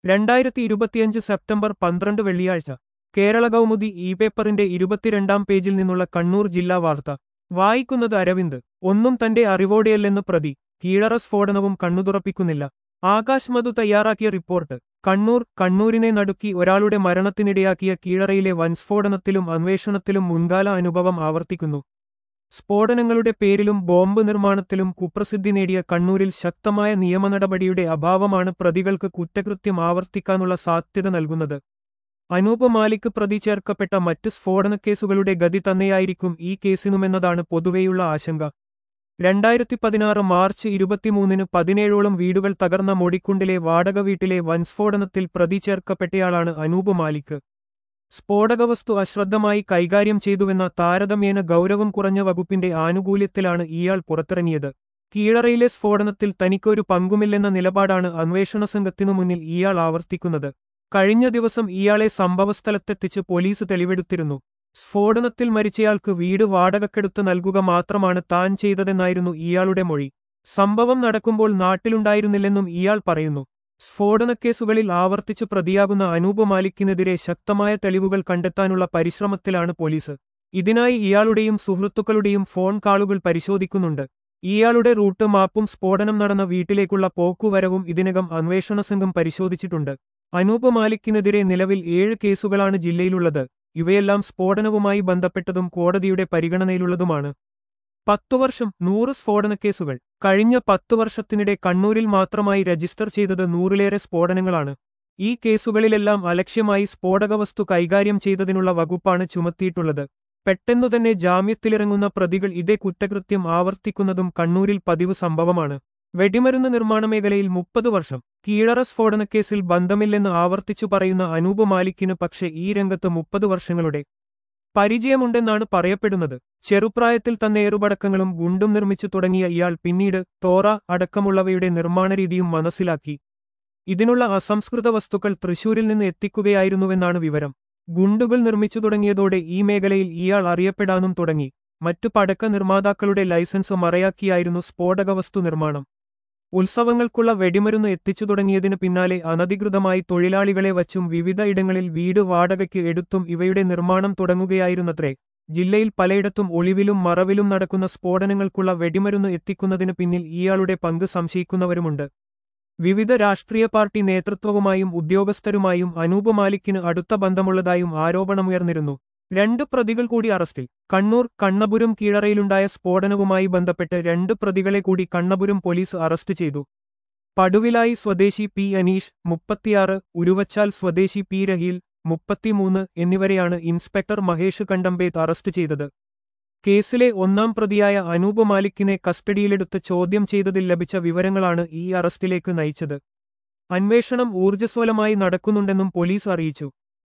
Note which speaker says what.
Speaker 1: രണ്ടായിരത്തി ഇരുപത്തിയഞ്ച് സെപ്റ്റംബർ പന്ത്രണ്ട് വെള്ളിയാഴ്ച കേരള കൗമുദി ഇ പേപ്പറിന്റെ ഇരുപത്തിരണ്ടാം പേജിൽ നിന്നുള്ള കണ്ണൂർ ജില്ലാ വാർത്ത വായിക്കുന്നത് അരവിന്ദ് ഒന്നും തന്റെ അറിവോടെയല്ലെന്ന് പ്രതി കീഴറ സ്ഫോടനവും കണ്ണുതുറപ്പിക്കുന്നില്ല ആകാശ് മധു തയ്യാറാക്കിയ റിപ്പോർട്ട് കണ്ണൂർ കണ്ണൂരിനെ നടുക്കി ഒരാളുടെ മരണത്തിനിടയാക്കിയ കീഴറയിലെ വൻസ്ഫോടനത്തിലും അന്വേഷണത്തിലും മുൻകാല അനുഭവം ആവർത്തിക്കുന്നു സ്ഫോടനങ്ങളുടെ പേരിലും ബോംബ് നിർമ്മാണത്തിലും കുപ്രസിദ്ധി നേടിയ കണ്ണൂരിൽ ശക്തമായ നിയമനടപടിയുടെ അഭാവമാണ് പ്രതികൾക്ക് കുറ്റകൃത്യം ആവർത്തിക്കാനുള്ള സാധ്യത നൽകുന്നത് അനൂപ് മാലിക് പ്രതി ചേർക്കപ്പെട്ട മറ്റ് സ്ഫോടനക്കേസുകളുടെ ഗതി തന്നെയായിരിക്കും ഈ കേസിനുമെന്നതാണ് പൊതുവെയുള്ള ആശങ്ക രണ്ടായിരത്തി പതിനാറ് മാർച്ച് ഇരുപത്തിമൂന്നിന് പതിനേഴോളം വീടുകൾ തകർന്ന മൊടിക്കുണ്ടിലെ വാടക വീട്ടിലെ വൻസ്ഫോടനത്തിൽ പ്രതി ചേർക്കപ്പെട്ടയാളാണ് അനൂപ് മാലിക് സ്ഫോടകവസ്തു അശ്രദ്ധമായി കൈകാര്യം ചെയ്തുവെന്ന താരതമ്യേന ഗൗരവം കുറഞ്ഞ വകുപ്പിന്റെ ആനുകൂല്യത്തിലാണ് ഇയാൾ പുറത്തിറങ്ങിയത് കീഴറയിലെ സ്ഫോടനത്തിൽ തനിക്കൊരു പങ്കുമില്ലെന്ന നിലപാടാണ് അന്വേഷണ സംഘത്തിനു മുന്നിൽ ഇയാൾ ആവർത്തിക്കുന്നത് കഴിഞ്ഞ ദിവസം ഇയാളെ സംഭവസ്ഥലത്തെത്തിച്ച് പോലീസ് തെളിവെടുത്തിരുന്നു സ്ഫോടനത്തിൽ മരിച്ചയാൾക്ക് വീട് വാടകക്കെടുത്ത് നൽകുക മാത്രമാണ് താൻ ചെയ്തതെന്നായിരുന്നു ഇയാളുടെ മൊഴി സംഭവം നടക്കുമ്പോൾ നാട്ടിലുണ്ടായിരുന്നില്ലെന്നും ഇയാൾ പറയുന്നു സ്ഫോടനക്കേസുകളിൽ ആവർത്തിച്ച് പ്രതിയാകുന്ന അനൂപ് മാലിക്കിനെതിരെ ശക്തമായ തെളിവുകൾ കണ്ടെത്താനുള്ള പരിശ്രമത്തിലാണ് പോലീസ് ഇതിനായി ഇയാളുടെയും സുഹൃത്തുക്കളുടെയും ഫോൺ കാളുകൾ പരിശോധിക്കുന്നുണ്ട് ഇയാളുടെ റൂട്ട് മാപ്പും സ്ഫോടനം നടന്ന വീട്ടിലേക്കുള്ള പോക്കുവരവും ഇതിനകം അന്വേഷണ സംഘം പരിശോധിച്ചിട്ടുണ്ട് അനൂപ് മാലിക്കിനെതിരെ നിലവിൽ ഏഴ് കേസുകളാണ് ജില്ലയിലുള്ളത് ഇവയെല്ലാം സ്ഫോടനവുമായി ബന്ധപ്പെട്ടതും കോടതിയുടെ പരിഗണനയിലുള്ളതുമാണ് പത്തു വർഷം നൂറ് സ്ഫോടനക്കേസുകൾ കഴിഞ്ഞ പത്തു വർഷത്തിനിടെ കണ്ണൂരിൽ മാത്രമായി രജിസ്റ്റർ ചെയ്തത് നൂറിലേറെ സ്ഫോടനങ്ങളാണ് ഈ കേസുകളിലെല്ലാം അലക്ഷ്യമായി സ്ഫോടകവസ്തു കൈകാര്യം ചെയ്തതിനുള്ള വകുപ്പാണ് ചുമത്തിയിട്ടുള്ളത് പെട്ടെന്നുതന്നെ ജാമ്യത്തിലിറങ്ങുന്ന പ്രതികൾ ഇതേ കുറ്റകൃത്യം ആവർത്തിക്കുന്നതും കണ്ണൂരിൽ പതിവ് സംഭവമാണ് വെടിമരുന്ന് നിർമ്മാണ മേഖലയിൽ മുപ്പത് വർഷം കീഴറ സ്ഫോടനക്കേസിൽ ബന്ധമില്ലെന്ന് ആവർത്തിച്ചു പറയുന്ന അനൂപ് മാലിക്കിന് പക്ഷേ ഈ രംഗത്ത് മുപ്പത് വർഷങ്ങളുടെ പരിചയമുണ്ടെന്നാണ് പറയപ്പെടുന്നത് ചെറുപ്രായത്തിൽ തന്നെ ഏറുപടക്കങ്ങളും ഗുണ്ടും നിർമ്മിച്ചു തുടങ്ങിയ ഇയാൾ പിന്നീട് തോറ അടക്കമുള്ളവയുടെ നിർമ്മാണരീതിയും മനസ്സിലാക്കി ഇതിനുള്ള അസംസ്കൃത വസ്തുക്കൾ തൃശൂരിൽ നിന്ന് എത്തിക്കുകയായിരുന്നുവെന്നാണ് വിവരം ഗുണ്ടുകൾ നിർമ്മിച്ചു തുടങ്ങിയതോടെ ഈ മേഖലയിൽ ഇയാൾ അറിയപ്പെടാനും തുടങ്ങി മറ്റു പടക്ക നിർമ്മാതാക്കളുടെ ലൈസൻസ് മറയാക്കിയായിരുന്നു സ്ഫോടകവസ്തു നിർമ്മാണം ഉത്സവങ്ങൾക്കുള്ള വെടിമരുന്ന് എത്തിച്ചു തുടങ്ങിയതിനു പിന്നാലെ അനധികൃതമായി തൊഴിലാളികളെ വച്ചും വിവിധ ഇടങ്ങളിൽ വീട് വാടകയ്ക്ക് എടുത്തും ഇവയുടെ നിർമ്മാണം തുടങ്ങുകയായിരുന്നത്രേ ജില്ലയിൽ പലയിടത്തും ഒളിവിലും മറവിലും നടക്കുന്ന സ്ഫോടനങ്ങൾക്കുള്ള വെടിമരുന്ന് എത്തിക്കുന്നതിന് പിന്നിൽ ഇയാളുടെ പങ്ക് സംശയിക്കുന്നവരുമുണ്ട് വിവിധ രാഷ്ട്രീയ പാർട്ടി നേതൃത്വവുമായും ഉദ്യോഗസ്ഥരുമായും അനൂപ് മാലിക്കിന് അടുത്ത ബന്ധമുള്ളതായും ആരോപണമുയർന്നിരുന്നു രണ്ട് പ്രതികൾ കൂടി അറസ്റ്റിൽ കണ്ണൂർ കണ്ണപുരം കീഴറയിലുണ്ടായ സ്ഫോടനവുമായി ബന്ധപ്പെട്ട് രണ്ട് പ്രതികളെ കൂടി കണ്ണപുരം പോലീസ് അറസ്റ്റ് ചെയ്തു പടുവിലായി സ്വദേശി പി അനീഷ് മുപ്പത്തിയാറ് ഉരുവച്ചാൽ സ്വദേശി പി രഹീൽ മുപ്പത്തിമൂന്ന് എന്നിവരെയാണ് ഇൻസ്പെക്ടർ മഹേഷ് കണ്ടമ്പേത്ത് അറസ്റ്റ് ചെയ്തത് കേസിലെ ഒന്നാം പ്രതിയായ അനൂപ് മാലിക്കിനെ കസ്റ്റഡിയിലെടുത്ത് ചോദ്യം ചെയ്തതിൽ ലഭിച്ച വിവരങ്ങളാണ് ഈ അറസ്റ്റിലേക്ക് നയിച്ചത് അന്വേഷണം ഊർജ്ജസ്വലമായി നടക്കുന്നുണ്ടെന്നും പോലീസ് അറിയിച്ചു